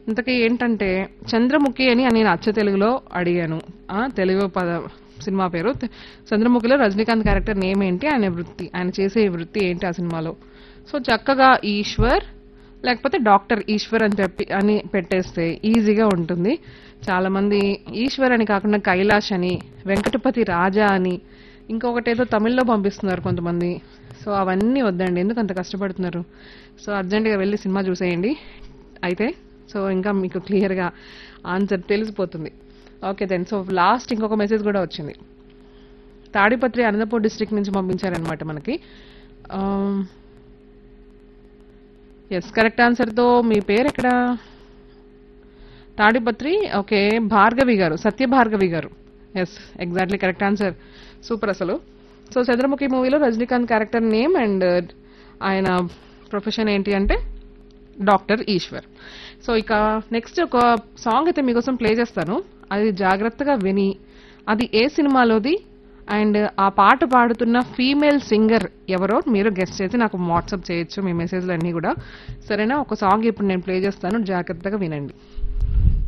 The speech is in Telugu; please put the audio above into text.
ఇంతకీ ఏంటంటే చంద్రముఖి అని నేను అచ్చ తెలుగులో అడిగాను ఆ, తెలుగు పద సినిమా పేరు తె- చంద్రముఖిలో రజనీకాంత్ క్యారెక్టర్ నేమ్ ఏంటి ఆయన వృత్తి ఆయన చేసే వృత్తి ఏంటి ఆ సినిమాలో సో చక్కగా ఈశ్వర్ లేకపోతే డాక్టర్ ఈశ్వర్ అని చెప్పి అని పెట్టేస్తే ఈజీగా ఉంటుంది చాలా మంది ఈశ్వర్ అని కాకుండా కైలాష్ అని వెంకటపతి రాజా అని ఇంకొకటి ఏదో తమిళ్లో పంపిస్తున్నారు కొంతమంది సో అవన్నీ వద్దండి ఎందుకు అంత కష్టపడుతున్నారు సో అర్జెంటుగా వెళ్ళి సినిమా చూసేయండి అయితే సో ఇంకా మీకు క్లియర్గా ఆన్సర్ తెలిసిపోతుంది ఓకే దెన్ సో లాస్ట్ ఇంకొక మెసేజ్ కూడా వచ్చింది తాడిపత్రి అనంతపూర్ డిస్ట్రిక్ట్ నుంచి పంపించారనమాట మనకి ఎస్ కరెక్ట్ ఆన్సర్తో మీ పేరు ఎక్కడ తాడిపత్రి ఓకే భార్గవి గారు సత్య భార్గవి గారు yes exactly correct answer super అసలు సో చంద్రముఖి మూవీలో రజనీకాంత్ క్యారెక్టర్ నేమ్ అండ్ ఆయన ప్రొఫెషన్ ఏంటి అంటే డాక్టర్ ఈశ్వర్ సో ఇక నెక్స్ట్ ఒక సాంగ్ అయితే మీకోసం ప్లే చేస్తాను అది జాగ్రత్తగా విని అది ఏ సినిమాలోది అండ్ ఆ పాట పాడుతున్న ఫీమేల్ సింగర్ ఎవరో మీరు గెస్ట్ చేసి నాకు వాట్సాప్ చేయొచ్చు మీ మెసేజ్లు అన్నీ కూడా సరేనా ఒక సాంగ్ ఇప్పుడు నేను ప్లే చేస్తాను జాగ్రత్తగా వినండి